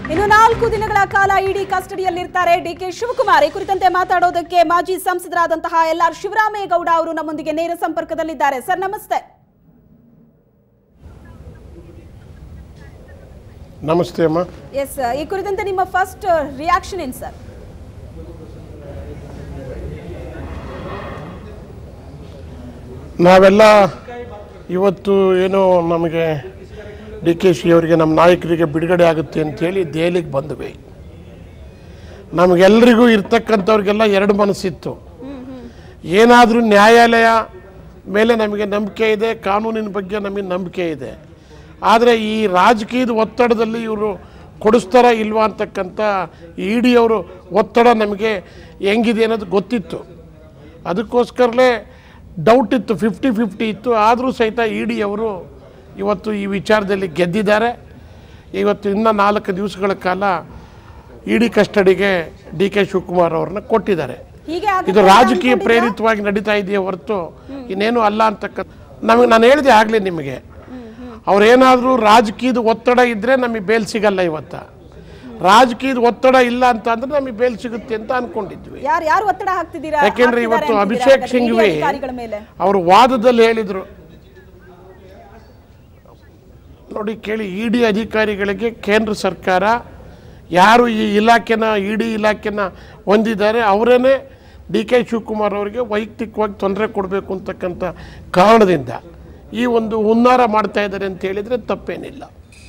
ಇನ್ನು ನಾಲ್ಕು ದಿನಗಳ ಕಾಲ ಇಡಿ ಕಸ್ಟಡಿಯಲ್ಲಿರ್ತಾರೆ ಡಿಕೆ ಶಿವಕುಮಾರ್ ಈ ಕುರಿತಂತೆ ಮಾತಾಡೋದಕ್ಕೆ ಮಾಜಿ ಸಂಸದರಾದಂತಹ ಎಲ್ ಆರ್ ಶಿವರಾಮೇಗೌಡ ಅವರು ನಮ್ಮೊಂದಿಗೆ ನೇರ ಸಂಪರ್ಕದಲ್ಲಿದ್ದಾರೆ ಸರ್ ನಮಸ್ತೆ ನಮಸ್ತೆ ಅಮ್ಮ ಎಸ್ ಈ ಕುರಿತಂತೆ ನಿಮ್ಮ ಫಸ್ಟ್ ರಿಯಾಕ್ಷನ್ ಏನು ಸರ್ ನಾವೆಲ್ಲ ಇವತ್ತು ಏನೋ ನಮಗೆ ಡಿ ಕೆ ಶಿ ಅವರಿಗೆ ನಮ್ಮ ನಾಯಕರಿಗೆ ಬಿಡುಗಡೆ ಆಗುತ್ತೆ ಅಂತೇಳಿ ದೆಹಲಿಗೆ ಬಂದ್ವಿ ನಮಗೆಲ್ಲರಿಗೂ ಇರ್ತಕ್ಕಂಥವ್ರಿಗೆಲ್ಲ ಎರಡು ಮನಸ್ಸಿತ್ತು ಏನಾದರೂ ನ್ಯಾಯಾಲಯ ಮೇಲೆ ನಮಗೆ ನಂಬಿಕೆ ಇದೆ ಕಾನೂನಿನ ಬಗ್ಗೆ ನಮಗೆ ನಂಬಿಕೆ ಇದೆ ಆದರೆ ಈ ರಾಜಕೀಯದ ಒತ್ತಡದಲ್ಲಿ ಇವರು ಕೊಡಿಸ್ತಾರ ಇಲ್ವಾ ಅಂತಕ್ಕಂಥ ಇ ಡಿ ಅವರು ಒತ್ತಡ ನಮಗೆ ಹೆಂಗಿದೆ ಅನ್ನೋದು ಗೊತ್ತಿತ್ತು ಅದಕ್ಕೋಸ್ಕರಲೇ ಡೌಟ್ ಇತ್ತು ಫಿಫ್ಟಿ ಫಿಫ್ಟಿ ಇತ್ತು ಆದರೂ ಸಹಿತ ಇ ಡಿ ಅವರು ಇವತ್ತು ಈ ವಿಚಾರದಲ್ಲಿ ಗೆದ್ದಿದ್ದಾರೆ ಇವತ್ತು ಇನ್ನೂ ನಾಲ್ಕು ದಿವಸಗಳ ಕಾಲ ಇ ಡಿ ಕಸ್ಟಡಿಗೆ ಡಿ ಕೆ ಶಿವಕುಮಾರ್ ಅವ್ರನ್ನ ಕೊಟ್ಟಿದ್ದಾರೆ ಹೀಗೆ ಆಗುತ್ತೆ ಇದು ಅಂತ ರಾಜಕೀಯ ಅನ್ಕೊಂಡಿದ್ರಾ? ಪ್ರೇರಿತವಾಗಿ ನಡೀತಾ ಇದೆಯೇ ಹೊರತು ಇನ್ನೇನು ಅಲ್ಲ ಅಂತಕ್ಕಂಥ ನಮಗೆ ನಾನು ಹೇಳಿದೆ ಆಗಲೇ ನಿಮಗೆ ಅವ್ರೇನಾದರೂ ರಾಜಕೀಯದ ಒತ್ತಡ ಇದ್ದರೆ ನಮಗೆ ಬೇಲ್ ಸಿಗಲ್ಲ ಇವತ್ತ ರಾಜಕೀಯದ ಒತ್ತಡ ಇಲ್ಲ ಅಂತ ಅಂದ್ರೆ ನಮಗೆ ಬೇಲ್ ಸಿಗುತ್ತೆ ಅಂತ ಅನ್ಕೊಂಡಿದ್ವಿ ಯಾರು ಯಾರು ಒತ್ತಡ ಹಾಕ್ತಿದ್ದೀರಾ ಯಾಕೆಂದ್ರೆ ಹಾಕ್ತಿದ್ದಾರೆ ಇವತ್ತು ಅಂತಿದ್ದೀರಾ ಅಭಿಷೇಕ್ ಹಾಗಾದ್ರೆ ಸಿಂಘ್ವಿ ಹಿರಿಯ ಅಧಿಕಾರಿಗಳ ಮೇಲೆ ಅವರು ವಾದದಲ್ಲಿ ಹೇಳಿದರು ನೋಡಿ ಕೇಳಿ ಇ ಡಿ ಅಧಿಕಾರಿಗಳಿಗೆ ಕೇಂದ್ರ ಸರ್ಕಾರ ಯಾರು ಈ ಇಲಾಖೆನ ಇ ಡಿ ಇಲಾಖೆನ ಹೊಂದಿದ್ದಾರೆ ಅವರೇನೆ ಡಿ ಕೆ ಶಿವಕುಮಾರ್ ಅವರಿಗೆ ವೈಯಕ್ತಿಕವಾಗಿ ತೊಂದರೆ ಕೊಡಬೇಕು ಅಂತಕ್ಕಂಥ ಕಾರಣದಿಂದ ಈ ಒಂದು ಹುನ್ನಾರ ಮಾಡ್ತಾ ಇದ್ದಾರೆ ಅಂತ ಹೇಳಿದರೆ ತಪ್ಪೇನಿಲ್ಲ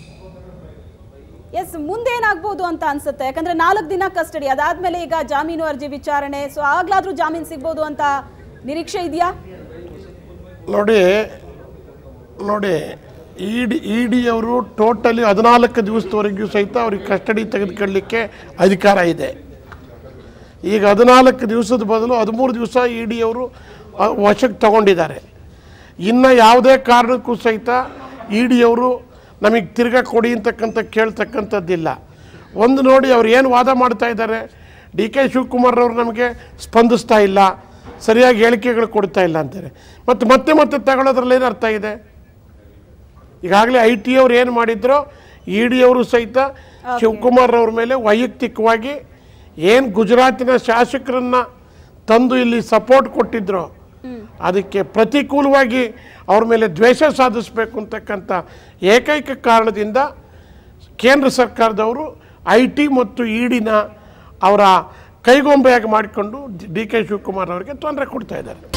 ಎಸ್ ಮುಂದೆ ಏನಾಗ್ಬೋದು ಅಂತ ಅನ್ಸುತ್ತೆ ಯಾಕಂದ್ರೆ ನಾಲ್ಕು ದಿನ ಕಸ್ಟಡಿ ಅದಾದ್ಮೇಲೆ ಈಗ ಜಾಮೀನು ಅರ್ಜಿ ವಿಚಾರಣೆ ಸೊ ಆಗ್ಲಾದ್ರೂ ಜಾಮೀನು ಸಿಗ್ಬೋದು ಅಂತ ನಿರೀಕ್ಷೆ ಇದೆಯಾ ನೋಡಿ ನೋಡಿ ಇ ಡಿ ಇ ಡಿ ಅವರು ಟೋಟಲಿ ಹದಿನಾಲ್ಕು ದಿವಸದವರೆಗೂ ಸಹಿತ ಅವ್ರಿಗೆ ಕಸ್ಟಡಿ ತೆಗೆದುಕೊಳ್ಳಿಕ್ಕೆ ಅಧಿಕಾರ ಇದೆ ಈಗ ಹದಿನಾಲ್ಕು ದಿವಸದ ಬದಲು ಹದಿಮೂರು ದಿವಸ ಇ ಡಿ ಅವರು ಅ, ವಶಕ್ಕೆ ತಗೊಂಡಿದ್ದಾರೆ ಇನ್ನು ಯಾವುದೇ ಕಾರಣಕ್ಕೂ ಸಹಿತ ಇ ಡಿ ಅವರು ನಮಗೆ ತಿರ್ಗಾ ಕೊಡಿ ಅಂತಕ್ಕಂಥ ಕೇಳ್ತಕ್ಕಂಥದ್ದಿಲ್ಲ ಒಂದು ನೋಡಿ ಅವ್ರು ಏನು ವಾದ ಮಾಡ್ತಾ ಇದ್ದಾರೆ ಡಿ ಕೆ ಶಿವಕುಮಾರ್ ಅವರು ನಮಗೆ ಸ್ಪಂದಿಸ್ತಾ ಇಲ್ಲ ಸರಿಯಾಗಿ ಹೇಳಿಕೆಗಳು ಕೊಡ್ತಾ ಇಲ್ಲ ಅಂತಾರೆ ಮತ್ತು ಮತ್ತೆ ಮತ್ತೆ ತಗೊಳ್ಳೋದ್ರಲ್ಲಿ ಏನು ಅರ್ಥ ಇದೆ ಈಗಾಗಲೇ ಐ ಟಿ ಅವ್ರು ಏನು ಮಾಡಿದ್ರು ಇ ಡಿ ಅವರು ಸಹಿತ ಶಿವಕುಮಾರ್ ಅವ್ರ ಮೇಲೆ ವೈಯಕ್ತಿಕವಾಗಿ ಏನು ಗುಜರಾತಿನ ಶಾಸಕರನ್ನ ತಂದು ಇಲ್ಲಿ ಸಪೋರ್ಟ್ ಕೊಟ್ಟಿದ್ರು ಅದಕ್ಕೆ ಪ್ರತಿಕೂಲವಾಗಿ ಅವ್ರ ಮೇಲೆ ದ್ವೇಷ ಸಾಧಿಸಬೇಕು ಅಂತಕ್ಕಂಥ ಏಕೈಕ ಕಾರಣದಿಂದ ಕೇಂದ್ರ ಸರ್ಕಾರದವರು ಐ ಟಿ ಮತ್ತು ಇ ಡಿನ ಅವರ ಕೈಗೊಂಬೆಯಾಗಿ ಮಾಡಿಕೊಂಡು ಡಿ ಕೆ ಶಿವಕುಮಾರ್ ಅವರಿಗೆ ತೊಂದರೆ ಕೊಡ್ತಾ ಇದ್ದಾರೆ